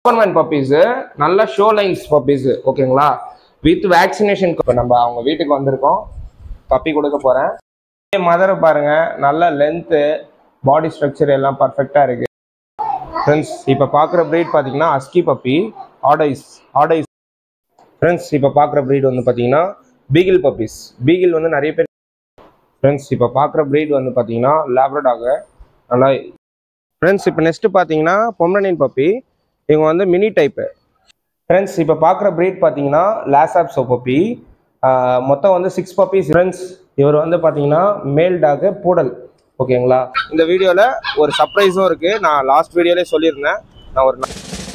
Government puppies நல்ல show lines puppies ஓகேங்களா with vaccination இப்போ நம்ம அவங்க வீட்டுக்கு வந்திருக்கோம் பப்பி கொடுக்க போகிறேன் மதரை பாருங்க நல்ல லென்த்து பாடி ஸ்ட்ரக்சர் எல்லாம் பர்ஃபெக்டாக இருக்கு ஃப்ரெண்ட்ஸ் இப்போ பார்க்குற ப்ரீட் பார்த்தீங்கன்னா அஸ்கி பப்பி ஆடைஸ் ஆடைஸ் ஃப்ரெண்ட்ஸ் இப்போ பார்க்குற ப்ரீட் வந்து பார்த்தீங்கன்னா பீகிள் பப்பீஸ் பீகிள் வந்து நிறைய பேர் ஃப்ரெண்ட்ஸ் இப்போ பார்க்குற ப்ரீட் வந்து பார்த்தீங்கன்னா லேப்ரடாக நல்லா ஃப்ரெண்ட்ஸ் இப்போ நெக்ஸ்ட் பார்த்தீங்கன்னா பொம்ரனின் பப்பி இவங்க வந்து மினி டைப்பு ஃப்ரெண்ட்ஸ் இப்போ பார்க்குற ப்ரீட் பார்த்தீங்கன்னா லேசாப் சோ பப்பி மொத்தம் வந்து சிக்ஸ் பப்பீஸ் ஃப்ரெண்ட்ஸ் இவர் வந்து பார்த்தீங்கன்னா மேல் டாகு பூடல் ஓகேங்களா இந்த வீடியோவில் ஒரு சர்ப்ரைஸும் இருக்குது நான் லாஸ்ட் வீடியோலேயே சொல்லியிருந்தேன் நான் ஒரு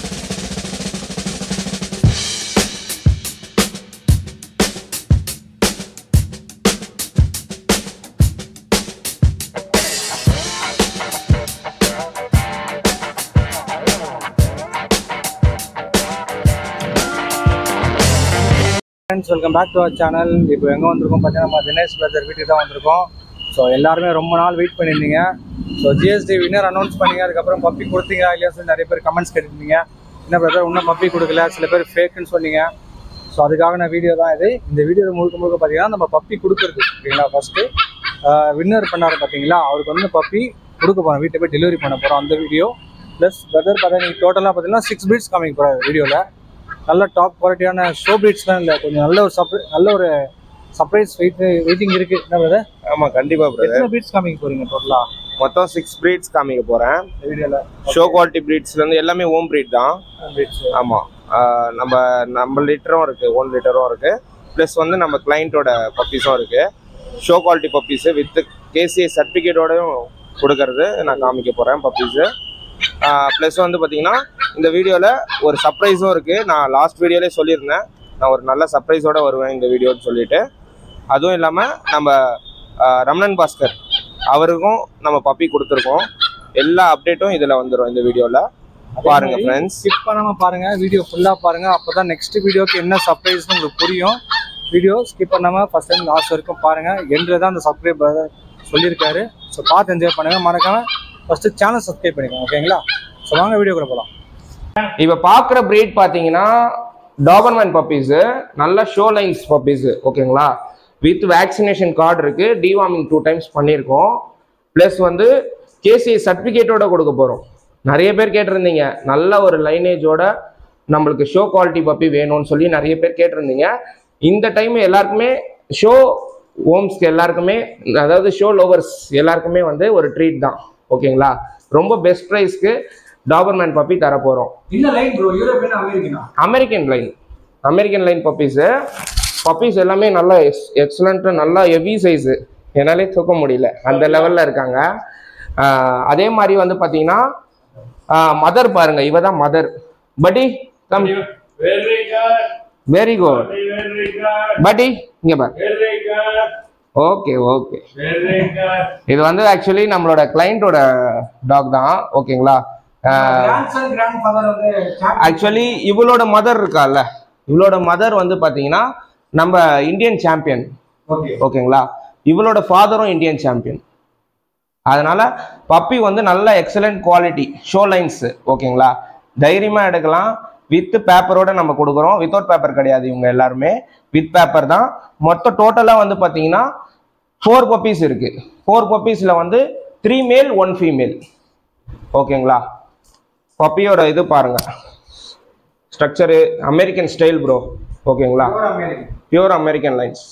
friends welcome back to our channel இப்போ எங்கே வந்திருக்கோம் பார்த்தீங்கன்னா நம்ம தினேஷ் பிரதர் வீட்டுக்கு தான் வந்திருக்கோம் ஸோ எல்லாருமே ரொம்ப நாள் வெயிட் பண்ணியிருந்தீங்க ஸோ ஜிஎஸ்டி வின்னர் அனௌன்ஸ் பண்ணீங்க அதுக்கப்புறம் பப்பி கொடுத்தீங்களா இல்லையா சொல்லி நிறைய பேர் கமெண்ட்ஸ் கேட்டிருந்தீங்க என்ன பிரதர் இன்னும் பப்பி கொடுக்கல சில பேர் ஃபேக்குன்னு சொன்னீங்க ஸோ அதுக்காக நான் வீடியோ தான் இது இந்த வீடியோ முழுக்க முழுக்க பார்த்தீங்கன்னா நம்ம பப்பி கொடுக்குறது ஓகேங்களா ஃபஸ்ட்டு வின்னர் பண்ணார் பார்த்தீங்களா அவருக்கு வந்து பப்பி கொடுக்க போகிறோம் வீட்டை போய் டெலிவரி பண்ண போகிறோம் அந்த வீடியோ ப்ளஸ் பிரதர் பார்த்தீங்கன்னா டோட்டலாக பார்த்தீங்கன்னா சிக்ஸ் பீட்ஸ் காமிக்க போகிறார் வீடியோவில் நல்ல டாப் குவாலிட்டியான ஷோ பீட்ஸ்லாம் இல்லை கொஞ்சம் நல்ல ஒரு சப்ரை நல்ல ஒரு சர்ப்ரைஸ் வெயிட் வெயிட்டிங் இருக்கு என்ன பிரதர் ஆமாம் கண்டிப்பாக பிரதர் எத்தனை பீட்ஸ் காமிக்க போறீங்க டோட்டலா மொத்தம் சிக்ஸ் ப்ரீட்ஸ் காமிக்க போகிறேன் இந்த வீடியோல ஷோ குவாலிட்டி ப்ரீட்ஸ்லேருந்து எல்லாமே ஓம் ப்ரீட் தான் பீட்ஸ் ஆமாம் நம்ம நம்ம லிட்டரும் இருக்குது ஒன் லிட்டரும் இருக்குது ப்ளஸ் வந்து நம்ம கிளைண்ட்டோட பப்பீஸும் இருக்குது show quality puppies with KCA சர்டிஃபிகேட்டோடையும் கொடுக்கறது நான் காமிக்க போகிறேன் பப்பீஸு ப்ளஸ் வந்து பார்த்தீங்கன்னா இந்த வீடியோவில் ஒரு சர்ப்ரைஸும் இருக்குது நான் லாஸ்ட் வீடியோலேயே சொல்லியிருந்தேன் நான் ஒரு நல்ல சர்ப்ரைஸோட வருவேன் இந்த வீடியோன்னு சொல்லிட்டு அதுவும் இல்லாமல் நம்ம ஆஹ், ரமணன் பாஸ்கர் அவருக்கும் நம்ம பப்பி கொடுத்துருக்கோம் எல்லா அப்டேட்டும் இதில் வந்துடும் இந்த வீடியோவில் பாருங்க ஃப்ரெண்ட்ஸ் ஸ்கிப் பண்ணாம பாருங்க வீடியோ ஃபுல்லா பாருங்க அப்பதான் நெக்ஸ்ட் வீடியோக்கு என்ன சர்ப்ரைஸ் உங்களுக்கு புரியும் வீடியோ ஸ்கிப் பண்ணாம ஃபர்ஸ்ட் டைம் லாஸ்ட் வரைக்கும் பாருங்க என்று தான் அந்த சப்ஸ்கிரைப் சொல்லியிருக்காரு ஸோ பார்த்து என்ஜாய் பண்ணுங்க மறக்காம ஃபர்ஸ்ட் சேனல் சப்ஸ்கிரைப் பண்ணிக்கோங்க ஓகேங்களா ஸோ வாங்க வீடியோக்குள்ள போகலாம் இப்போ பார்க்குற பிரீட் பார்த்தீங்கன்னா டாபர்மேன் பப்பீஸு நல்ல ஷோ லைன்ஸ் பப்பீஸு ஓகேங்களா வித் வேக்சினேஷன் கார்டு இருக்கு டிவார்மிங் டூ டைம்ஸ் பண்ணியிருக்கோம் ப்ளஸ் வந்து கேசிஐ சர்டிஃபிகேட்டோட கொடுக்க போகிறோம் நிறைய பேர் கேட்டிருந்தீங்க நல்ல ஒரு லைனேஜோட நம்மளுக்கு ஷோ குவாலிட்டி பப்பி வேணும்னு சொல்லி நிறைய பேர் கேட்டிருந்தீங்க இந்த டைம் எல்லாருக்குமே ஷோ ஓம்ஸ்க்கு எல்லாருக்குமே அதாவது ஷோ லோவர்ஸ் எல்லாருக்குமே வந்து ஒரு ட்ரீட் தான் ஓகேங்களா ரொம்ப பெஸ்ட் ப்ரைஸ்க்கு டாபர்மேன் பப்பி தர போகிறோம் இந்த லைன் ப்ரோ யூரோப்பியன் அமெரிக்கனா American line American line puppies puppies எல்லாமே நல்லா எக்ஸ் எக்ஸலண்ட்டு நல்லா ஹெவி சைஸு என்னாலே தூக்க முடியல அந்த லெவலில் இருக்காங்க ஆஹ் அதே மாதிரி வந்து பார்த்தீங்கன்னா மதர் பாருங்க இவ தான் மதர் படி come Very good. Very good Very good. படி இங்கே பாரு Very good. Okay okay Very good. இது வந்து ஆக்சுவலி நம்மளோட கிளைண்ட்டோட டாக் தான் ஓகேங்களா கிராண்ட்சன் கிராண்ட் ஃபாதர் வந்து ஆக்சுவலி இவளோட மதர் இருக்கால்ல இவளோட மதர் வந்து பார்த்தீங்கன்னா நம்ம இந்தியன் சாம்பியன் ஓகே ஓகேங்களா இவளோட ஃபாதரும் இந்தியன் சாம்பியன் அதனால பப்பி வந்து நல்ல எக்ஸலண்ட் குவாலிட்டி ஷோ லைன்ஸ் ஓகேங்களா தைரியமாக எடுக்கலாம் வித் பேப்பரோட நம்ம கொடுக்குறோம் வித்தவுட் பேப்பர் கிடையாது இவங்க எல்லாருமே வித் பேப்பர் தான் மொத்தம் டோட்டலாக வந்து பார்த்தீங்கன்னா ஃபோர் பப்பீஸ் இருக்கு ஃபோர் பப்பீஸில் வந்து த்ரீ மேல் ஒன் ஃபீமேல் ஓகேங்களா பப்பியோட இது பாருங்க ஸ்ட்ரக்சரு அமெரிக்கன் ஸ்டைல் ப்ரோ ஓகேங்களா American pure American lines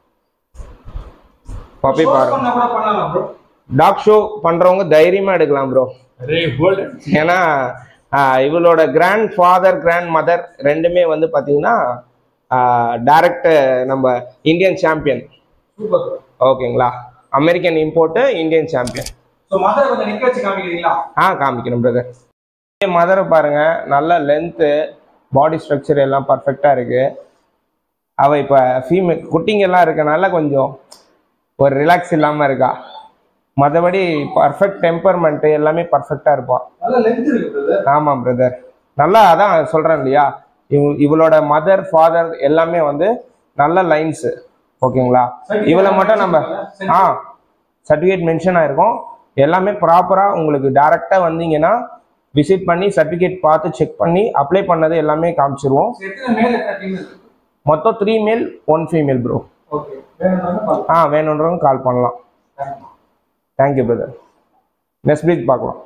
puppy பாருங்க பண்ணா கூட பண்ணலாம் ப்ரோ டாக் ஷோ பண்றவங்க தைரியமா எடுக்கலாம் ப்ரோ Very good. ஏன்னா ஆஹ், இவளோட கிராண்ட் ஃபாதர் கிராண்ட் மதர் ரெண்டுமே வந்து பாத்தீங்கன்னா டைரக்ட் நம்ம இந்தியன் சாம்பியன் சூப்பர் ஓகேங்களா American import Indian champion so மதரை கொஞ்சம் நிக்க வச்சு காமிக்கிறீங்களா ஆ காமிக்கணும் பிரதர் மதரை பாருங்க நல்ல லென்த்து பாடி ஸ்ட்ரக்சர் எல்லாம் பர்ஃபெக்டாக இருக்கு அவள் இப்போ ஃபீமேல் குட்டிங்கெல்லாம் இருக்கனால கொஞ்சம் ஒரு ரிலாக்ஸ் இல்லாமல் இருக்கா மற்றபடி பர்ஃபெக்ட் டெம்பர்மெண்ட்டு எல்லாமே பர்ஃபெக்டாக இருப்பாள் நல்ல லென்த் இருக்கு பிரதர் ஆமாம் பிரதர் நல்லா அதான் சொல்கிறேன் இல்லையா இவ இவளோட மதர் ஃபாதர் எல்லாமே வந்து நல்ல லைன்ஸு ஓகேங்களா இவளை மட்டும் நம்ம ஆ சர்டிஃபிகேட் மென்ஷன் ஆயிருக்கும் எல்லாமே ப்ராப்பராக உங்களுக்கு டேரெக்டாக வந்தீங்கன்னா விசிட் பண்ணி சர்டிஃபிகேட் பார்த்து செக் பண்ணி அப்ளை பண்ணது எல்லாமே காமிச்சிருவோம் எத்தனை மேல் எத்தனை ஃபீமேல் மொத்தம் three male one female bro okay வேணும்னாலும் call ஆ வேணுன்றவங்க கால் பண்ணலாம் பண்ணுங்க. தேங்க்யூ பிரதர் நெக்ஸ்ட் வீக் பார்க்கலாம்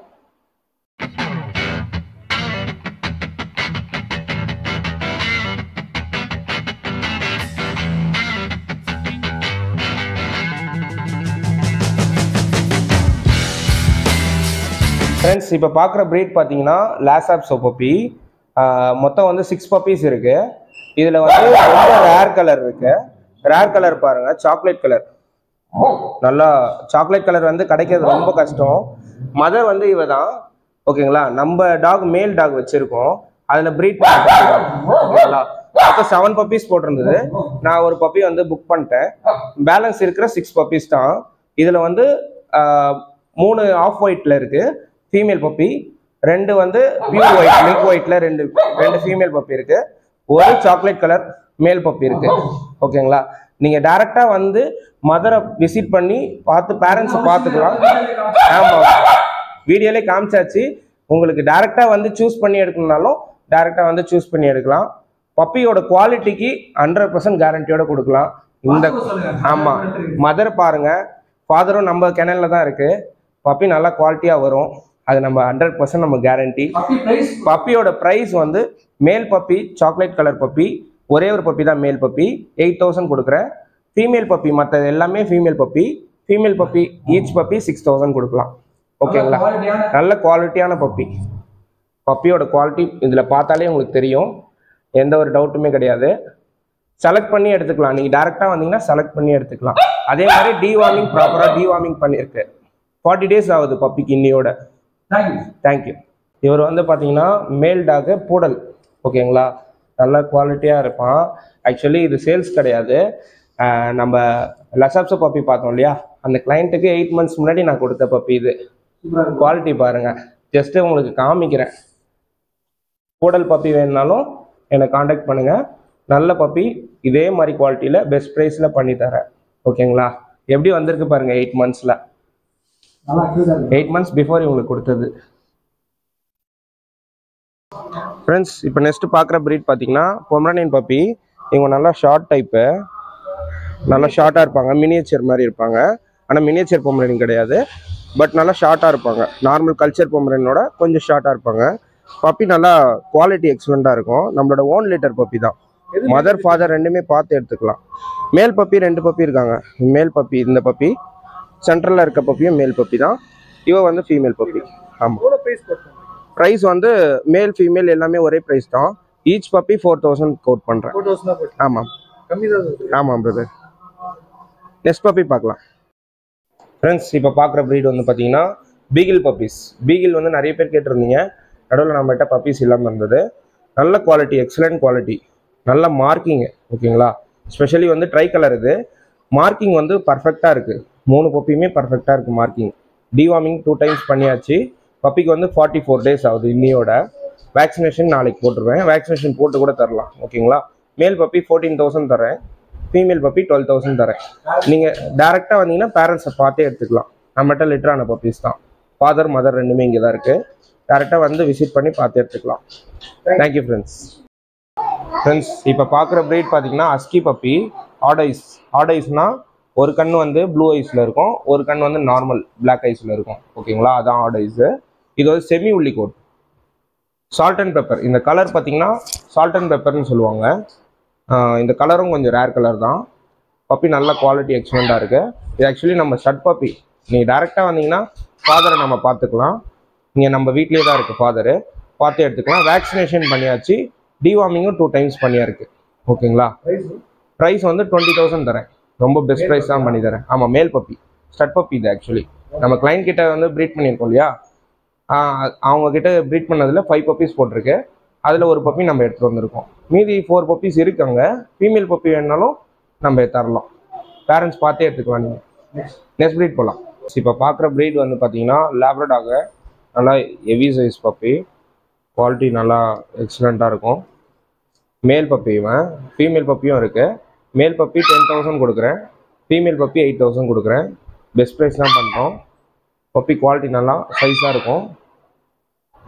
ஃப்ரெண்ட்ஸ் இப்போ பார்க்குற ப்ரீட் பார்த்தீங்கன்னா லேசாப் சோப்பப்பி மொத்தம் வந்து சிக்ஸ் பப்பீஸ் இருக்கு இதில் வந்து ரொம்ப ரேர் கலர் இருக்கு ரேர் கலர் பாருங்க சாக்லேட் கலர் நல்லா சாக்லேட் கலர் வந்து கிடைக்கிறது ரொம்ப கஷ்டம் மதர் வந்து இவ தான் ஓகேங்களா நம்ம டாக் மேல் டாக் வச்சிருக்கோம் அதில் ப்ரீட் ஓகேங்களா மொத்தம் செவன் பப்பீஸ் போட்டிருந்தது நான் ஒரு பப்பி வந்து புக் பண்ணிட்டேன் பேலன்ஸ் இருக்கிற சிக்ஸ் பப்பீஸ் தான் இதில் வந்து ஆஹ், மூணு ஆஃப் ஒயிட்ல இருக்கு ஃபீமேல் பப்பி ரெண்டு வந்து பியூர் ஒயிட் மில்க் ஒயிட்ல ரெண்டு ரெண்டு ஃபீமேல் பப்பி இருக்கு ஒரு சாக்லேட் கலர் மேல் பப்பி இருக்கு ஓகேங்களா நீங்க டைரக்டா வந்து மதரை விசிட் பண்ணி பார்த்து பேரண்ட்ஸை பார்த்துக்கலாம் ஆமா வீடியோலே காமிச்சாச்சு உங்களுக்கு டைரக்டா வந்து சூஸ் பண்ணி எடுக்கணும்னாலும் டைரக்டா வந்து சூஸ் பண்ணி எடுக்கலாம் பப்பியோட குவாலிட்டிக்கு ஹண்ட்ரட் பர்சன்ட் கேரண்டியோட கொடுக்கலாம் இந்த ஆமா மதர் பாருங்க ஃபாதரும் நம்ம கிணல்ல தான் இருக்கு பப்பி நல்லா குவாலிட்டியா வரும் அது நம்ம ஹண்ட்ரட் பர்சன்ட் நம்ம கேரண்டி பப்பி பிரைஸ் பப்பியோட ப்ரைஸ் வந்து male puppy chocolate colour puppy ஒரே ஒரு பப்பி தான் மேல் பப்பி எயிட் தௌசண்ட் கொடுக்குறேன் ஃபீமேல் பப்பி மற்றது எல்லாமே female puppy female puppy each puppy six thousand கொடுக்கலாம் ஓகேங்களா குவாலிட்டியான நல்ல குவாலிட்டியான பப்பி பப்பியோட குவாலிட்டி இதில் பார்த்தாலே உங்களுக்கு தெரியும் எந்த ஒரு டவுட்டுமே கிடையாது செலக்ட் பண்ணி எடுத்துக்கலாம் நீங்கள் டேரெக்டாக வந்தீங்கன்னா செலக்ட் பண்ணி எடுத்துக்கலாம் அதே மாதிரி டிவார்மிங் ப்ராப்பராக டிவார்மிங் பண்ணியிருக்கு ஃபார்ட்டி டேஸ் ஆகுது பப்பிக்கு இன்னியோட தேங்க்யூ தேங்க்யூ இவர் வந்து பார்த்தீங்கன்னா மேல் டாகு பூடல் ஓகேங்களா நல்ல குவாலிட்டியாக இருப்பான் ஆக்சுவலி இது சேல்ஸ் கிடையாது ஆஹ் நம்ம லசாப்ஸோ பப்பி பார்த்தோம் இல்லையா அந்த கிளைண்ட்டுக்கு எயிட் மந்த்ஸ் முன்னாடி நான் கொடுத்த பப்பி இது சூப்பரா இருக்கு குவாலிட்டி பாருங்க ஜஸ்ட்டு உங்களுக்கு காமிக்கிறேன் பூடல் பப்பி வேணுனாலும் என்னை காண்டாக்ட் பண்ணுங்க நல்ல பப்பி இதே மாதிரி குவாலிட்டியில் பெஸ்ட் ப்ரைஸில் பண்ணி தரேன் ஓகேங்களா எப்படி வந்திருக்கு பாருங்க எயிட் மந்த்ஸில் நல்லா cute ஆ இருக்கு எயிட் மந்த்ஸ் பிஃபோர் இவங்களுக்கு கொடுத்தது ஃப்ரெண்ட்ஸ் இப்போ நெக்ஸ்ட் பார்க்குற breed பார்த்தீங்கன்னா பொமரனியன் பப்பி இவங்க நல்லா ஷார்ட் டைப்பு நல்லா ஷார்ட்டாக இருப்பாங்க மினியேச்சர் மாதிரி இருப்பாங்க ஆனால் மினியேச்சர் பொமரனியன் கிடையாது பட் நல்லா ஷார்ட்டாக இருப்பாங்க நார்மல் கல்ச்சர் பொமரனியனோட கொஞ்சம் ஷார்ட்டாக இருப்பாங்க பப்பி நல்லா குவாலிட்டி எக்ஸலண்ட்டாக இருக்கும் நம்மளோட ஓன் லிட்டர் பப்பி தான் மதர் ஃபாதர் ரெண்டுமே பார்த்து எடுத்துக்கலாம் மேல் பப்பி ரெண்டு பப்பி இருக்காங்க மேல் பப்பி இந்த பப்பி சென்ட்ரலில் இருக்க பப்பியும் மேல் பப்பி தான் இவ வந்து ஃபீமேல் பப்பி ஆமாம் எவ்வளோ ப்ரைஸ் போட்டோம் ப்ரைஸ் வந்து மேல் ஃபீமேல் எல்லாமே ஒரே ப்ரைஸ் தான் each puppy four thousand quote பண்ணுறேன் ஃபோர் தௌசண்ட் தான் போட்டு ஆமாம் கம்மி தான் இருக்கு ஆமாம் பிரதர் நெக்ஸ்ட் பப்பி பார்க்கலாம் ஃப்ரெண்ட்ஸ் இப்போ பார்க்குற breed வந்து பார்த்தீங்கன்னா பீகிள் பப்பீஸ் பீகிள் வந்து நிறைய பேர் கேட்டிருந்தீங்க நடுவில் நம்மகிட்ட பப்பீஸ் இல்லாமல் இருந்தது நல்ல குவாலிட்டி எக்ஸலண்ட் குவாலிட்டி நல்ல மார்க்கிங் ஓகேங்களா ஸ்பெஷலி வந்து ட்ரை கலர் இது மார்க்கிங் வந்து பர்ஃபெக்டாக இருக்குது மூணு பப்பியுமே பர்ஃபெக்டாக இருக்குது மார்க்கிங் டிவார்மிங் டூ டைம்ஸ் பண்ணியாச்சு பப்பிக்கு வந்து ஃபார்ட்டி ஃபோர் டேஸ் ஆகுது இன்னியோட வேக்சினேஷன் நாளைக்கு போட்டுருவேன் வேக்சினேஷன் போட்டு கூட தரலாம் ஓகேங்களா மேல் பப்பி ஃபோர்டீன் தௌசண்ட் தரேன் ஃபீமேல் பப்பி டுவெல் தௌசண்ட் தரேன் நீங்கள் டேரெக்டாக வந்தீங்கன்னா பேரண்ட்ஸை பார்த்தே எடுத்துக்கலாம் நம்மகிட்ட லிட்டரான பப்பீஸ் தான் ஃபாதர் மதர் ரெண்டுமே இங்கே தான் இருக்குது டேரெக்டாக வந்து விசிட் பண்ணி பார்த்து எடுத்துக்கலாம் தேங்க்யூ ஃப்ரெண்ட்ஸ் ஃப்ரெண்ட்ஸ் இப்போ பார்க்குற ப்ரீட் பார்த்தீங்கன்னா அஸ்கி பப்பி ஆடைஸ் ஆடைஸ்னா ஒரு கண் வந்து ப்ளூ ஐஸில் இருக்கும் ஒரு கண் வந்து நார்மல் Black ஐஸில் இருக்கும் ஓகேங்களா அதான் ஆடைஸு இது வந்து semi woolly coat salt and pepper இந்த கலர் பார்த்தீங்கன்னா சால்ட் அண்ட் பெப்பர்னு சொல்லுவாங்க ஆஹ் இந்த கலரும் கொஞ்சம் ரேர் கலர் தான் பப்பி நல்ல குவாலிட்டி எக்ஸலண்ட்டாக இருக்குது இது ஆக்சுவலி நம்ம ஷட் பப்பி நீங்கள் டேரெக்டாக வந்தீங்கன்னா ஃபாதரை நம்ம பார்த்துக்கலாம் இங்கே நம்ம வீட்லேயே தான் இருக்குது ஃபாதரு பார்த்து எடுத்துக்கலாம் வேக்சினேஷன் பண்ணியாச்சு டிவார்மிங்கும் டூ டைம்ஸ் பண்ணியா இருக்கு ஓகேங்களா ப்ரைஸ் ப்ரைஸ் வந்து டுவெண்ட்டி தௌசண்ட் தரேன் ரொம்ப பெஸ்ட் ப்ரைஸ் தான் பண்ணி தரேன் ஆமாம் மேல் பப்பி ஸ்டட் பப்பி இது ஆக்சுவலி நம்ம client கிட்ட வந்து ப்ரீட் பண்ணியிருக்கோம் இல்லையா ஆஹ் அவங்க கிட்ட ப்ரீட் பண்ணதில் ஃபைவ் பப்பீஸ் போட்டிருக்கு அதில் ஒரு பப்பி நம்ம எடுத்துகிட்டு வந்திருக்கோம் மீதி ஃபோர் பப்பீஸ் இருக்காங்க ஃபீமேல் பப்பி வேணுனாலும் நம்ம தரலாம் பேரண்ட்ஸ் பார்த்தே எடுத்துக்கலாம் நீங்கள் நெக்ஸ்ட் ப்ரீட் போகலாம் இப்போ பார்க்குற ப்ரீட் வந்து பார்த்தீங்கன்னா லேப்ரடாக நல்லா ஹெவி சைஸ் பப்பி குவாலிட்டி நல்லா எக்ஸலண்ட்டாக இருக்கும் மேல் பப்பி இவன் ஃபீமேல் பப்பியும் இருக்குது மேல் பப்பி டென் தௌசண்ட் கொடுக்குறேன் ஃபீமேல் பப்பி எயிட் தௌசண்ட் கொடுக்குறேன் பெஸ்ட் ப்ரைஸ் தான் பண்ணுறோம் பப்பி குவாலிட்டி நல்லா சைஸாக இருக்கும்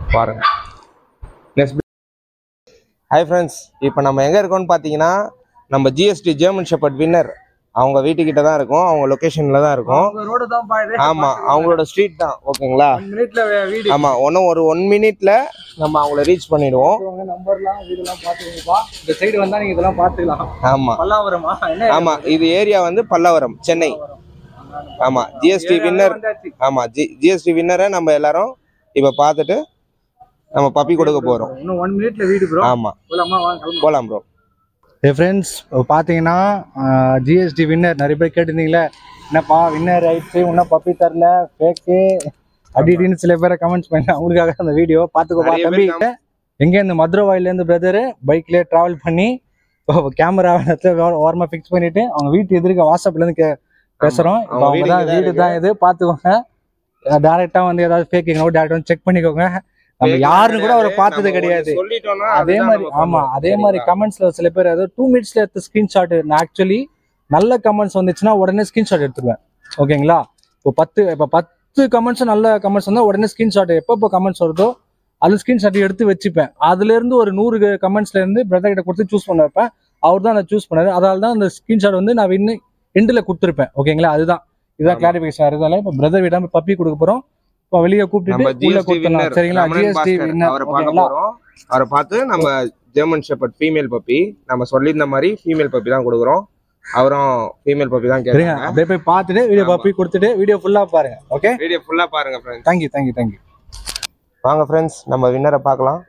பாருங்க நெக்ஸ்ட் ஹாய் ஃப்ரெண்ட்ஸ் இப்போ நம்ம எங்கே இருக்கோம்னு பார்த்தீங்கன்னா நம்ம ஜிஎஸ்டி ஜெர்மன் ஷெப்பர்ட் வின்னர் அவங்க வீட்டுக்கிட்ட தான் இருக்கோம் அவங்க லொக்கேஷனில் தான் இருக்கோம் ரோடு தான் பாயுது ஆமாம் அவங்களோட ஸ்ட்ரீட் தான் ஓகேங்களா மினிட்ல வீடியோ ஆமாம் இன்னும் ஒரு ஒன் மினிட்ல நம்ம அவங்கள ரீச் பண்ணிடுவோம் நம்பர்லாம் வீடெல்லாம் பார்த்துக்கோங்கப்பா இந்த சைடு வந்தா நீங்க இதெல்லாம் பார்த்துக்கலாம் ஆமாம் பல்லாவரமா என்ன ஆமாம் இது ஏரியா வந்து பல்லவரம் சென்னை ஆமாம் ஜிஎஸ்டி வின்னர் வந்தாச்சு. ஆமாம் ஜி ஜிஎஸ்டி வின்னரை நம்ம எல்லாரும் இப்போ பார்த்துட்டு நம்ம பப்பி கொடுக்க போகிறோம் இன்னும் ஒன் மினிட்ல வீடு ப்ரோ ஆமாம் போலாமா வாங்க கிளம்புங்க. போகலாம் ப்ரோ ஏ ஃப்ரெண்ட்ஸ் பார்த்தீங்கன்னா ஜிஎஸ்டி வின்னர் நிறைய பேர் கேட்டிருந்தீங்களே என்னப்பா வின்னர் ஆயிடுச்சு இன்னும் பப்பி தரல ஃபேக்கு அப்படி இப்படின்னு சில பேரை கமெண்ட்ஸ் பண்ணி அவங்களுக்காக அந்த வீடியோ பார்த்துக்கோப்பா நிறைய தம்பி பேர் எங்கேருந்து மதுரவாயிலேருந்து பிரதரு பைக்லேயே ட்ராவல் பண்ணி கேமரா ஓரமாக ஃபிக்ஸ் பண்ணிட்டு அவங்க வீட்டு எதிர்க்க வாட்ஸ்அப்லேருந்து கே பேசுகிறோம் இப்போ அவங்க அவங்க தான் வீடு வீடு தான் இது பார்த்துக்கோங்க டேரெக்டாக வந்து ஏதாவது ஃபேக்கிங் டேரக்டாக வந்து செக் பண்ணிக்கோங்க நம்ம யாருன்னு கூட அவரை பார்த்தது நம்ம கிடையாது ஒண்ணு சொல்லிட்டோம்னா அதே அதுதான் மாதிரி நம்ம ஆமா பண்ணுவோம். அதே மாதிரி சரிங்களா? கமெண்ட்ஸ்ல சில பேர் ஏதோ டூ மினிட்ஸ்ல எடுத்த ஸ்கிரீன்ஷாட் நான் ஆக்சுவலி நல்ல கமெண்ட்ஸ் வந்துச்சுன்னா உடனே ஸ்கிரீன்ஷாட் எடுத்துருவேன் ஓகேங்களா இப்போ பத்து இப்போ பத்து கமெண்ட்ஸ் நல்ல கமெண்ட்ஸ் வந்தா உடனே ஸ்கிரீன்ஷாட் எப்போ இப்போ கமெண்ட்ஸ் வருதோ அது ஸ்கிரீன்ஷாட் எடுத்து வச்சுப்பேன் அதுல இருந்து ஒரு நூறு கமெண்ட்ஸ்ல இருந்து பிரதர் கிட்ட கொடுத்து சூஸ் பண்ண வைப்பேன் அவர் தான் அதை சூஸ் பண்ணாரு அதனால தான் அந்த ஸ்கிரீன்ஷாட் வந்து நான் இன்னும் எண்டில் கொடுத்துருப்பேன் ஓகேங்களா அதுதான் இதுதான் ஆமா. கிளாரிபிகேஷன் இருந்தாலும் இப்போ பிரதர் விடாம பப்பி கொடுக்க போறோம் இப்போ வெளியே நம்ம கூப்பிட்டு உள்ள ஜிஎஸ்டி கொடுத்துடலாம் வின்னர் சரிங்களா ரமணன் ஜிஎஸ்டி பாஸ்கர் வின்னர் அவரை பார்க்க ஓகேங்களா போறோம் அவரை பார்த்து நம்ம ஜெர்மன் ஷெப்பர்ட் ஃபீமேல் பப்பி நம்ம சொல்லியிருந்த மாதிரி ஃபீமேல் பப்பி தான் கொடுக்குறோம் அவரும் ஃபீமேல் பப்பி தான் சரிங்க கேட்குறாங்க அப்படியே போய் பார்த்துட்டு வீடியோ ஆமா. பப்பி கொடுத்துட்டு வீடியோ ஃபுல்லா பாருங்க ஓகே வீடியோ ஃபுல்லா பாருங்க ஃப்ரெண்ட்ஸ் தேங்க்யூ தேங்க்யூ தேங்க்யூ வாங்க ஃப்ரெண்ட்ஸ் நம்ம வின்னரை பார்க்கலாம்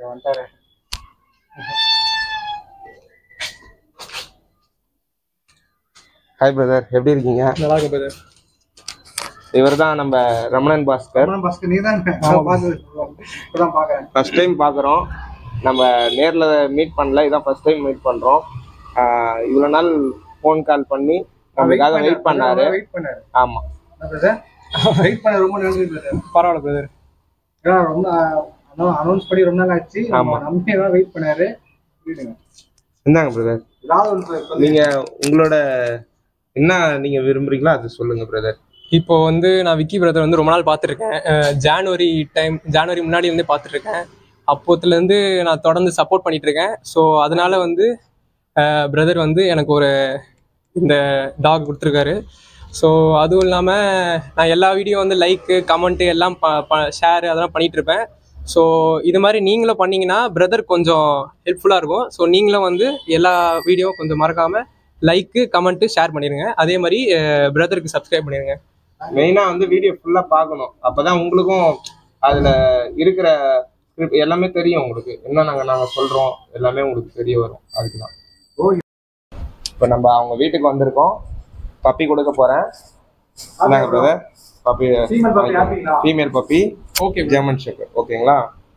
ஹாய் பிரதர் எப்படி இருக்கீங்க நல்லா இருக்கு பிரதர் இவர் தான் நம்ம ரமணன் பாஸ்கர் பஸ்க்கு நீ தான் இப்பதான் பாக்குறேன் ஃபர்ஸ்ட் டைம் பார்க்குறோம் நம்ம நேரில் மீட் பண்ணல இதான் ஃபர்ஸ்ட் டைம் மீட் பண்ணுறோம் இவ்வளோ நாள் ஃபோன் கால் பண்ணி நம்மளுக்காக வெயிட் பண்ணாரு வெயிட் பண்ணாரு ஆமாம் பிரதர் வெயிட் பண்ண ரொம்ப நன்றி பிரதர் பரவாயில்ல பிரதர் ஏன்னா ரொம்ப அனௌன்ஸ் பண்ணி ரொம்ப நாள் ஆச்சு ஆமா. நம்பி தான் வெயிட் பண்ணாரு வீடுங்க இந்தாங்க பிரதர் ஏதாவது ஒன்று நீங்க உங்களோட என்ன நீங்க விரும்புறீங்களோ அது சொல்லுங்க பிரதர் இப்போ வந்து நான் விக்கி பிரதர் வந்து ரொம்ப நாள் பார்த்துருக்கேன் ஜான்வரி டைம் ஜான்வரி முன்னாடி வந்து பார்த்துட்ருக்கேன் அப்போத்துலேருந்து நான் தொடர்ந்து சப்போர்ட் பண்ணிட்டு இருக்கேன் ஸோ அதனால வந்து பிரதர் வந்து எனக்கு ஒரு இந்த டாக் கொடுத்துருக்காரு ஸோ அதுவும் இல்லாமல் நான் எல்லா வீடியோ வந்து லைக்கு கமெண்ட்டு எல்லாம் ஷேர் அதெல்லாம் பண்ணிட்டு இருப்பேன் ஸோ இது மாதிரி நீங்களும் பண்ணீங்கன்னா பிரதர் கொஞ்சம் ஹெல்ப்ஃபுல்லாக இருக்கும் ஸோ நீங்களும் வந்து எல்லா வீடியோ கொஞ்சம் மறக்காமல் லைக்கு கமெண்ட்டு ஷேர் பண்ணிடுங்க அதே மாதிரி பிரதருக்கு சப்ஸ்கிரைப் பண்ணிடுங்க மெயினா வந்து வீடியோ ஃபுல்லா பார்க்கணும் அப்பதான் உங்களுக்கும் அதுல இருக்கிற script எல்லாமே தெரியும் உங்களுக்கு என்ன நாங்க நாங்க சொல்றோம் எல்லாமே உங்களுக்கு தெரிய வரும் அதுக்குதான் இப்போ நம்ம அவங்க வீட்டுக்கு வந்திருக்கோம் பப்பி கொடுக்க போறேன் என்னங்க பிரதர் பப்பி Female puppy happy-ங்களா? Female puppy okay German shepherd ஓகேங்களா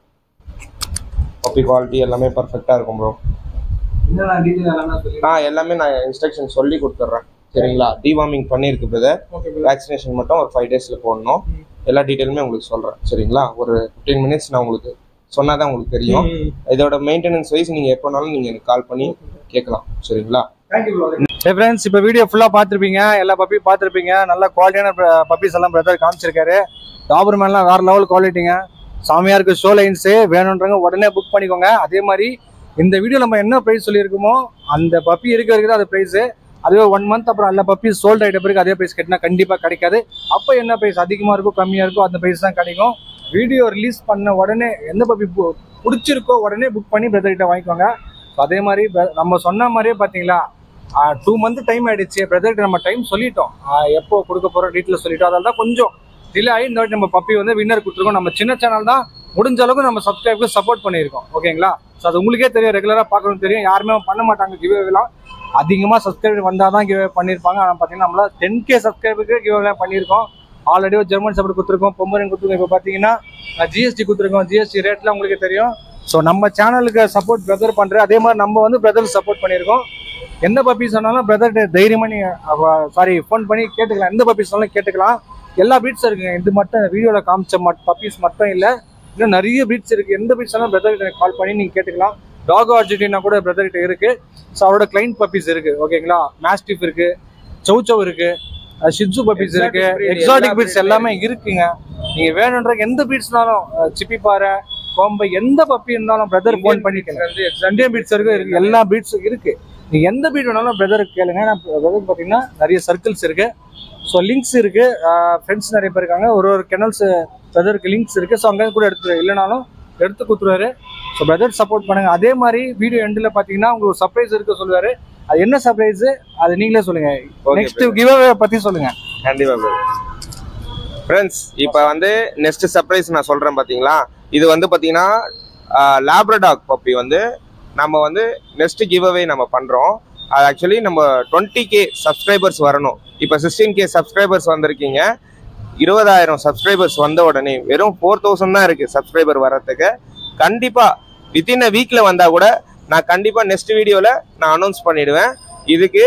பப்பி குவாலிட்டி எல்லாமே பர்ஃபெக்டா இருக்கும் ப்ரோ என்ன டீட்டெயில் எல்லாமே சொல்லி நான் எல்லாமே நான் இன்ஸ்ட்ரக்ஷன் சொல்லி கொடுத்துட்றேன் சரிங்களா டிவார்மிங் பண்ணியிருக்கு பிரதர் ஓகே வேக்சினேஷன் மட்டும் ஒரு ஃபைவ் டேஸில் போடணும் எல்லா டீட்டெயிலுமே உங்களுக்கு சொல்கிறேன் சரிங்களா ஒரு ஃபிஃப்டீன் மினிட்ஸ் நான் உங்களுக்கு சொன்னால் தான் உங்களுக்கு தெரியும் இதோட மெயின்டெனன்ஸ் வைஸ் நீங்கள் எப்போனாலும் நீங்கள் எனக்கு கால் பண்ணி கேட்கலாம் சரிங்களா ஹே ஃப்ரெண்ட்ஸ் இப்போ வீடியோ ஃபுல்லாக பார்த்துருப்பீங்க எல்லா பப்பி பார்த்துருப்பீங்க நல்ல குவாலிட்டியான பப்பீஸ் எல்லாம் பிரதர் காமிச்சிருக்காரு டாபர்மேன்லாம் வேற லெவல் குவாலிட்டிங்க சாமியா இருக்கு ஷோ லைன்ஸு வேணுன்றவங்க உடனே புக் பண்ணிக்கோங்க அதே மாதிரி இந்த வீடியோ நம்ம என்ன ப்ரைஸ் சொல்லியிருக்கோமோ அந்த பப்பி இருக்க வரைக்கும் தான் அது ப்ரைஸு அதுவே ஒன் மந்த் அப்புறம் எல்லா பப்பி சோல்ட் ஆகிட்ட பிறகு அதே ப்ரைஸ் கட்டினா கண்டிப்பாக கிடைக்காது அப்போ என்ன ப்ரைஸ் அதிகமாக இருக்கோ கம்மியாக இருக்கோ அந்த ப்ரைஸ் தான் கிடைக்கும் வீடியோ ரிலீஸ் பண்ண உடனே எந்த பப்பி பிடிச்சிருக்கோ உடனே புக் பண்ணி பிரதர் கிட்ட வாங்கிக்கோங்க So அதே மாதிரி bro- நம்ம சொன்ன மாதிரியே பார்த்தீங்களா டூ மந்த் டைம் ஆயிடுச்சு பிரதர்கிட்ட நம்ம டைம் சொல்லிட்டோம் ஆஹ் எப்போ கொடுக்க போறோம் டீட்டெயில் சொல்லிட்டோம் அதனால தான் கொஞ்சம் டிலே ஆகி இந்த வாட்டி நம்ம பப்பி வந்து வின்னர் கொடுத்துருக்கோம் நம்ம சின்ன சேனல் தான் முடிஞ்ச அளவுக்கு நம்ம சப்ஸ்கிரைபுக்கு சப்போர்ட் பண்ணியிருக்கோம் ஓகேங்களா ஸோ அது உங்களுக்கே தெரியும் ரெகுலராக பார்க்கணும் தெரியும் யாருமே பண்ண மாட்டாங்க கிவ்வேலாம் அதிகமாக சப்ஸ்கிரைபர் வந்தால் தான் கிவ்வே பண்ணியிருப்பாங்க ஆனால் பார்த்தீங்கன்னா நம்மள டென் கே சப்ஸ்கிரைபருக்கு கிவ்வே பண்ணியிருக்கோம் ஆல்ரெடி ஒரு ஜெர்மன் சப்போர்ட் கொடுத்துருக்கோம் பொம்மரின் கொடுத்துருக்கோம் இப்போ பார்த்தீங்கன்னா ஜிஎஸ்டி கொடுத்துருக்கோம் ஜிஎஸ்டி ரேட்லாம் உங்களுக்கு தெரியும் ஸோ நம்ம சேனலுக்கு சப்போர்ட் பிரதர் பண்ணுற அதே மாதிரி நம்ம வந்து பிரதருக்கு சப்போர்ட் பண்ணியிருக்கோம் எந்த பப்பி சொன்னாலும் பிரதர் தைரியமாக நீங்கள் சாரி ஃபோன் பண்ணி கேட்டுக்கலாம் எந்த பப்பி சொன்னாலும் கேட்டுக்கலாம் எல்லா பீட்ஸும் இருக்குங்க இது மட்டும் வீடியோவில் காமிச்ச மட் பப்பீஸ் மட்டும் இல்லை இன்னும் நிறைய பீட்ஸ் இருக்குது எந்த பீட்ஸ் சொன்னாலும் பிரதர் கிட்ட கால் பண்ணி நீங்கள் கேட்டுக்கலாம் டாக் அர்ஜென்டினா கூட பிரதர் கிட்ட இருக்குது ஸோ அவரோட கிளைண்ட் பப்பீஸ் இருக்குது ஓகேங்களா மேஸ்டிஃப் இருக்குது சௌச்சவ் இருக்குது ஷிட்ஸு பப்பீஸ் இருக்கு breed, எக்ஸாட்டிக் எல்லா பீட்ஸ் breed எல்லாமே இருக்குங்க நீங்க வேணுன்ற எந்த பீட்ஸ்னாலும் சிப்பி பாறை கோம்பை எந்த பப்பி இருந்தாலும் பிரதர் ஃபோன் பண்ணிட்டு வந்து இந்தியன் பீட்ஸ் இருக்கு இருக்கு எல்லா பீட்ஸும் இருக்கு நீங்க எந்த பீட் வேணாலும் பிரதருக்கு கேளுங்க நான் பிரதர் பார்த்தீங்கன்னா நிறைய சர்க்கிள்ஸ் இருக்கு ஸோ லிங்க்ஸ் இருக்கு ஃப்ரெண்ட்ஸ் நிறைய பேர் இருக்காங்க ஒரு ஒரு கெனல்ஸ் பிரதருக்கு லிங்க்ஸ் இருக்கு ஸோ அங்கே கூட எடுத்து இல்லைனாலும் எடுத்து கொடுத்துருவாரு ஸோ பிரதர் சப்போர்ட் பண்ணுங்க அதே மாதிரி வீடியோ எண்டில் பார்த்தீங்கன்னா உங்களுக்கு ஒரு சர்ப்ரைஸ் இருக்கு சொல்லுவாரு அது என்ன சர்ப்ரைஸ் அது நீங்களே சொல்லுங்க Okay, நெக்ஸ்ட் கிவ் அவே பத்தி சொல்லுங்க கண்டிப்பா ப்ரோ ஃப்ரெண்ட்ஸ் இப்போ வந்து நெக்ஸ்ட் சர்ப்ரைஸ் நான் சொல்றேன் பாத்தீங்களா இது வந்து பாத்தீங்கன்னா லேப்ரடாக் பப்பி வந்து நம்ம வந்து நெக்ஸ்ட் கிவ் அவே நம்ம பண்றோம் அது ஆக்சுவலி நம்ம டுவெண்ட்டி கே சப்ஸ்கிரைபர்ஸ் வரணும் இப்போ சிக்ஸ்டீன் கே சப்ஸ்கிரைபர்ஸ் வந்திருக்கீங்க இருபதாயிரம் சப்ஸ்கிரைபர்ஸ் வந்த உடனே வெறும் ஃபோர் தௌசண்ட் தான் இருக்கு சப்ஸ்கிரைபர் வர்றதுக்கு கண்டிப்பா வித்தின் அ வீக்ல வந்தா கூட நான் கண்டிப்பா நெக்ஸ்ட் வீடியோல நான் அனௌன்ஸ் பண்ணிடுவேன் இதுக்கு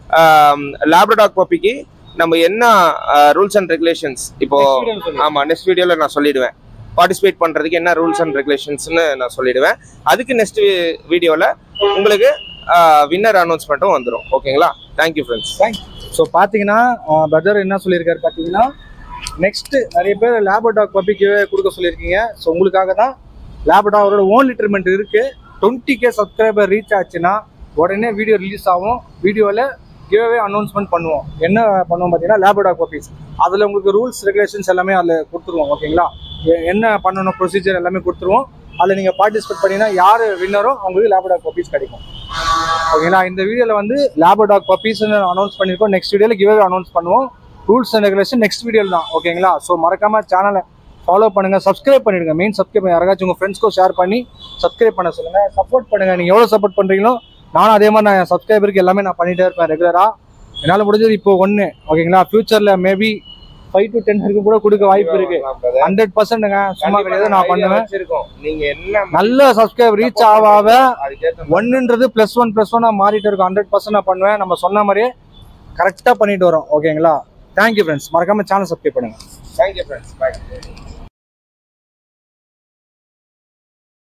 லேப்ரடாக் பப்பிக்கு நம்ம என்ன ரூல்ஸ் அண்ட் ரெகுலேஷன்ஸ் இப்போ ஆமா நெக்ஸ்ட் வீடியோல நான் சொல்லிடுவேன் பார்ட்டிசிபேட் பண்றதுக்கு என்ன ரூல்ஸ் அண்ட் ரெகுலேஷன்ஸ்னு நான் சொல்லிடுவேன் அதுக்கு நெக்ஸ்ட் வீடியோல உங்களுக்கு வின்னர் அனௌன்ஸ்மெண்ட்டும் வந்துடும் ஓகேங்களா தேங்க்யூ ஃப்ரெண்ட்ஸ் ஸோ பார்த்தீங்கன்னா பிரதர் என்ன சொல்லியிருக்காரு பார்த்தீங்கன்னா நெக்ஸ்ட் நிறைய பேர் லேபடாக் பப்பிக்கு கொடுக்க சொல்லியிருக்கீங்க ஸோ உங்களுக்காக தான் லேபடாகோட ஓன் லிட்டர்மெண்ட் இருக்கு டுவெண்ட்டி கே சப்ஸ்கிரைபர் ரீச் ஆச்சுன்னா உடனே வீடியோ ரிலீஸ் ஆகும் வீடியோவில் கிவ்அவே அனௌன்ஸ்மெண்ட் பண்ணுவோம் என்ன பண்ணுவோம் பார்த்தீங்கன்னா லேபடாக் பப்பீஸ் அதில் உங்களுக்கு ரூல்ஸ் ரெகுலேஷன்ஸ் எல்லாமே அதில் கொடுத்துருவோம் ஓகேங்களா எ- என்ன பண்ணணும் ப்ரொசீஜர் எல்லாமே கொடுத்துருவோம் அதில் நீங்கள் பார்ட்டிசிபேட் பண்ணீங்கன்னா யார் வின்னரோ அவங்களுக்கு லேபடாக் பப்பீஸ் கிடைக்கும் ஓகேங்களா இந்த வீடியோவில் வந்து லேபடாக் பப்பீஸ்னு அனௌன்ஸ் பண்ணியிருக்கோம் நெக்ஸ்ட் வீடியோவில் கிவ்அவே அனௌன்ஸ் பண்ணுவோம் ரூல்ஸ் அண்ட் ரெகுலேஷன் நெக்ஸ்ட் வீடியோவில் தான் ஓகேங்களா ஸோ மறக்காம சேனலை ஃபாலோ பண்ணுங்க சப்ஸ்கிரைப் பண்ணிடுங்க மெயின் சப்ஸ்கிரைப் பண்ணுங்க யாராச்சும் உங்கள் ஃப்ரெண்ட்ஸ்க்கும் ஷேர் பண்ணி சப்ஸ்கிரைப் பண்ண சொல்லுங்க சப்போர்ட் பண்ணுங்க நீங்கள் எவ்வளோ சப்போர்ட் பண்ணுறீங்களோ நானும் அதே மாதிரி நான் சப்ஸ்கிரைபருக்கு எல்லாமே நான் பண்ணிட்டே இருப்பேன் ரெகுலராக என்னால் முடிஞ்சது இப்போ ஒன்று ஓகேங்களா ஃபியூச்சரில் மேபி ஃபைவ் டு டென் வரைக்கும் கூட கொடுக்க வாய்ப்பு இருக்கு ஹண்ட்ரட் பர்சன்ட்டுங்க சும்மா கிடையாது நான் பண்ணுவேன் வச்சிருக்கோம் நீங்க என்ன நல்ல சப்ஸ்கிரைப் ரீச் ஆக ஆக அதுக்கேற்ற ஒன்னுன்றது ப்ளஸ் ஒன் ப்ளஸ் ஒன்னாக மாறிட்டு இருக்கும் ஹண்ட்ரட் பர்சன்ட் நான் பண்ணுவேன் நம்ம சொன்ன மாதிரியே கரெக்டாக பண்ணிட்டு வரோம் ஓகேங்களா தேங்க்யூ ஃப்ரெண்ட்ஸ் மறக்காம சேனல் சப்ஸ்கிரைப் பண்ணுங்க தேங்க்யூ ஃப்ரெண்ட்ஸ் பாய்